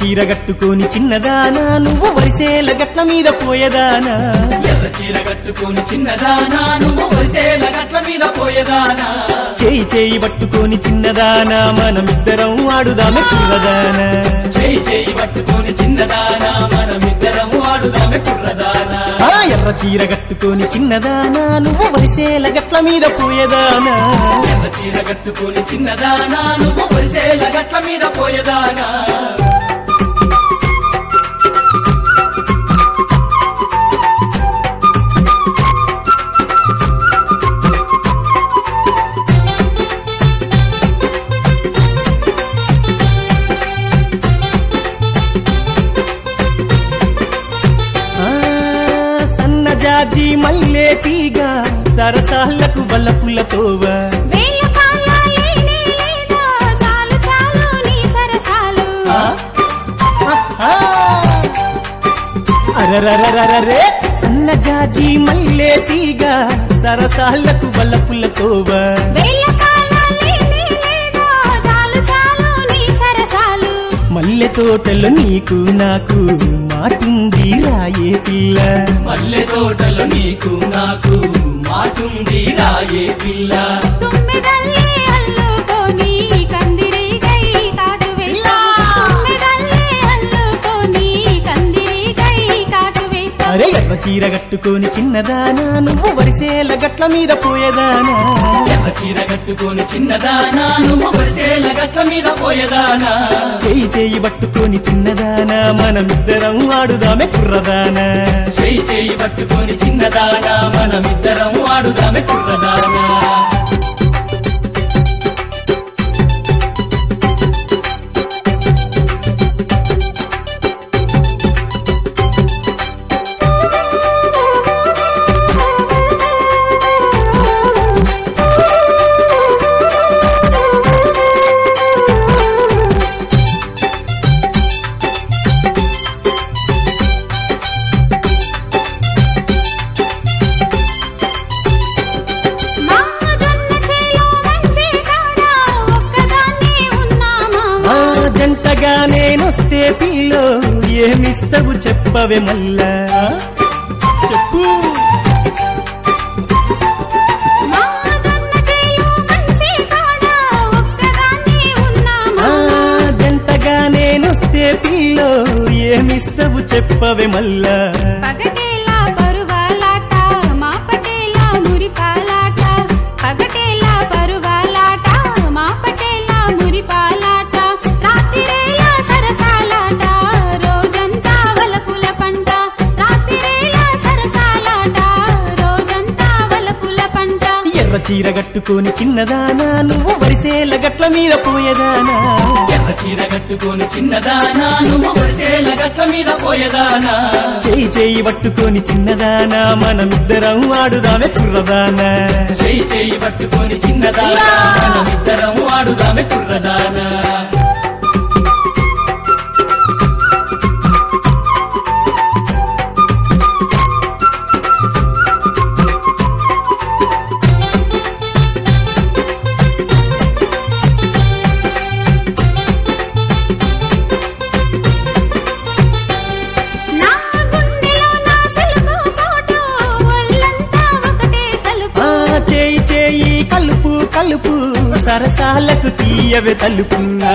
చీర కట్టుకొని చిన్నదానా నువ్వు వరిసేల గట్ల మీద పోయేదానా ఎర్ర చీర కట్టుకొని చిన్నదానా నువ్వు వరిసేల గట్ల మీద పోయేదానా చేయి చేయి పట్టుకొని చిన్నదానా మనమిద్దరం ఆడుదామె కుర్రదానా చేయి చేయి పట్టుకొని చిన్నదానా మనమిద్దరము ఆడుదామె కుర్రదానా ఆ ఎర్ర చీర కట్టుకొని చిన్నదానా నువ్వు వరిసేల గట్ల మీద పోయేదానా ఎర్ర చీర కట్టుకొని చిన్నదానా నువ్వు వరిసేల గట్ల మీద పోయేదానా ఆ సన్నజాజి మల్లె తీగ సరసాలకు బల్లపుల్లతోవా వేల కాలాలేనే లేదా చాలు చాలు నీ సరసాలు అరరరరరే సన్నజాజి మల్లె తీగ సరసాలకు బల్లపుల్లతోవా వేల కాలాలేనే లేదా చాలు చాలు నీ సరసాలు మల్లె తోటలో నీకు నాకు మాటుంది రాయే పిల్ల మల్లె తోటలో నీకు నాకు మాటుంది రాయే పిల్ల తుమ్మెదల్లే అల్లుకొని కందిరీగై కాటు వేస్తా తుమ్మెదల్లే అల్లుకొని కందిరీగై కాటు వేస్తా అరే ఎర్ర చీర కట్టుకొని చిన్నదానా నువ్వు వరిసేల గట్ల మీద పోయేదానా ఎర్ర చీర కట్టుకొని చిన్నదానా నువ్వు వరిసేల గట్ల మీద పోయేదానా చేయి చేయి పట్టుకొని చిన్నదానా మనమిద్దరం ఆడుదామె కుర్రదానా చేయి చేయి పట్టుకొని చిన్నదానా మనమిద్దరం ఆడుదామె కుర్రదానా మా జొన్న చేలో మంచి కాడ ఒక్కదాన్నే ఉన్నామా ఆ జంటగా నేనొస్తే పిల్లో ఏమిస్తవు చెప్పవే మల్లా చెప్పు మా జొన్న చేలో మంచి కాడ ఒక్కదాన్నే ఉన్నామా ఆ జంటగా నేనొస్తే పిల్లో ఏమిస్తవు చెప్పవే మల్లా పగటేలా పరువాలాట మా పటేలా మురిపాలాట పగటేలా పరువాలాట మా పటేలా మురిపాలాట రాత్రిరేలా సరసాలాట రోజంతా వలపుల పంట రాత్రిరేలా సరసాలాట రోజంతా వలపుల పంట ఎర్ర చీర కట్టుకొని చిన్నదానా నువ్వు వరిసేల గట్ల మీద పోయేదానా ఎర్ర చీర కట్టుకొని చిన్నదానా నువ్వు వరిసేల గట్ల మీద పోయేదానా చేయి చేయి పట్టుకొని చిన్నదానా మనమిద్దరం ఆడుదామె కుర్రదానా చేయి చేయి పట్టుకొని చిన్నదానా మనమిద్దరం ఆడుదామె కుర్రదానా నా గుండెలో నా సెలుగు కోటు ఒళ్ళంతా ఒకటే సలుపు ఆ చేయి చేయి కలుపు కలుపు సరసాలకు తీయవే తలుపు నా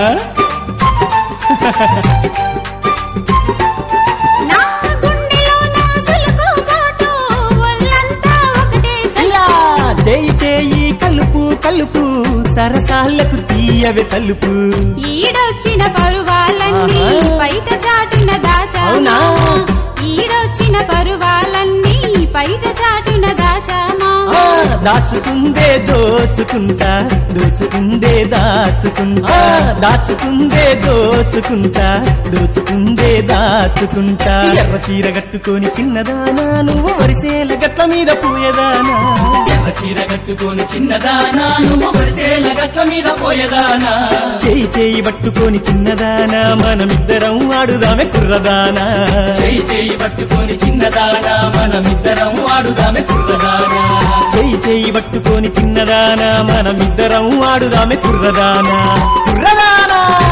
గుండెలో నా సెలుగు కోటు ఒళ్ళంతా ఒకటే సలుపు చేయి చేయి కలుపు కలుపు సరసాలకు తీయవే తలుపు ఈడొచ్చిన పరువాలన్నీ ఆహా. బయట చాటున దాచామా అవునా? ఈడొచ్చిన పరువాలన్నీ బయట చాటున దాచామా ఆ, దాచుకుందే దోచుకుంటా దోచుకుందే దాచుకుంటా దాచుకుందే దోచుకుంటా దోచుకుందే దాచుకుంటా ఎర్ర చీర కట్టుకొని చిన్నదానా నువ్వు వరిసేల గట్ల మీద పోయేదానా ఎర్ర చీర కట్టుకొని చిన్నదానా నువ్వు వరిసేల గట్ల మీద పోయేదానా చేయి చేయి పట్టుకొని చిన్నదానా మనమిద్దరం ఆడుదామె కుర్రదానా చేయి చేయి పట్టుకొని చిన్నదానా మనమిద్దరం ఆడుదామె కుర్రదానా చేయి చేయి పట్టుకొని చిన్నదానా మనమిద్దరం ఆడుదామె కుర్రదానా కుర్రదానా